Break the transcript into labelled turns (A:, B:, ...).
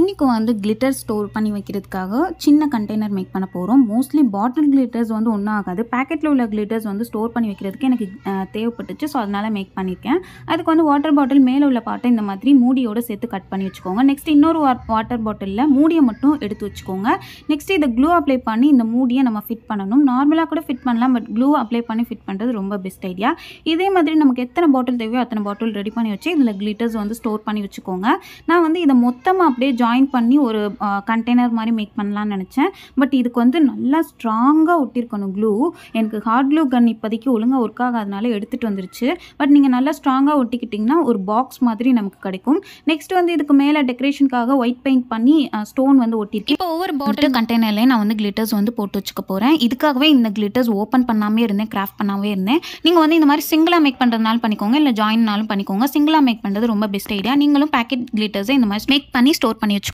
A: இன்றைக்கி வந்து glitter store பண்ணி வைக்கிறதுக்காக சின்ன கண்டெய்னர் மேக் பண்ண போகிறோம் மோஸ்ட்லி பாட்டில் கிளிட்டர்ஸ் வந்து ஒன்றும் ஆகாது பேக்கெட்டில் உள்ள கிளிட்டர்ஸ் வந்து ஸ்டோர் பண்ணி வைக்கிறதுக்கு எனக்கு அஹ், தேவைப்பட்டுச்சு ஸோ அதனால் மேக் பண்ணியிருக்கேன் அதுக்கு வந்து வாட்டர் பாட்டில் மேலே உள்ள பாட்டை இந்த மாதிரி மூடியோட சேர்த்து கட் பண்ணி வச்சுக்கோங்க நெக்ஸ்ட் இன்னொரு வாட்டர் பாட்டிலில் மூடியை மட்டும் எடுத்து வச்சுக்கோங்க நெக்ஸ்ட் இதை க்ளூ அப்ளை பண்ணி இந்த மூடியை நம்ம ஃபிட் பண்ணணும் நார்மலாக கூட ஃபிட் பண்ணலாம் பட் க்ளூ அப்ளை பண்ணி ஃபிட் பண்ணுறது ரொம்ப பெஸ்ட் ஐடியா இதே மாதிரி நமக்கு எத்தனை பாட்டில் தேவையோ அத்தனை பாட்டில் ரெடி பண்ணி வச்சு இதில் கிளிட்டர்ஸ் வந்து ஸ்டோர் பண்ணி வச்சுக்கோங்க நான் வந்து இதை மொத்தமாக அப்படியே ஜாயின் பண்ணி ஒரு கண்டெய்னர் மாதிரி மேக் பண்ணலாம்னு நினச்சேன் பட் இதுக்கு வந்து நல்லா ஸ்ட்ராங்காக ஒட்டியிருக்கணும் க்ளூ எனக்கு ஹார்ட் க்ளூ கன் இப்போதைக்கு ஒழுங்காக ஒர்க் ஆகாதனால எடுத்துகிட்டு வந்துருச்சு பட் நீங்கள் நல்லா ஸ்ட்ராங்காக ஒட்டிக்கிட்டிங்கன்னா ஒரு பாக்ஸ் மாதிரி நமக்கு கிடைக்கும் நெக்ஸ்ட் வந்து இதுக்கு மேலே டெக்கரேஷனுக்காக ஒயிட் பெயிண்ட் பண்ணி ஸ்டோன் வந்து ஒட்டியிருக்கேன் இப்போ ஒவ்வொரு பாட்டில் கண்டெய்னர்லேயே நான் வந்து கிளிட்டர்ஸ் வந்து போட்டு வச்சுக்க போகிறேன் இதுக்காகவே இந்த கிளிட்டர்ஸ் ஓப்பன் பண்ணாமே இருந்தேன் கிராஃப்ட் பண்ணாமே இருந்தேன் நீங்கள் வந்து இந்த மாதிரி சிங்கிளாக மேக் பண்ணுறதுனால பண்ணிக்கோங்க இல்லை ஜாயின்னாலும் பண்ணிக்கோங்க சிங்கிளாக மேக் பண்ணுறது ரொம்ப பெஸ்ட் ஐடியா நீங்களும் பேக்கெட் கிளிட்டர்ஸை இந்த மாதிரி மேக் பண்ணி ஸ்டோர் பண்ணி வச்சுக்கோங்க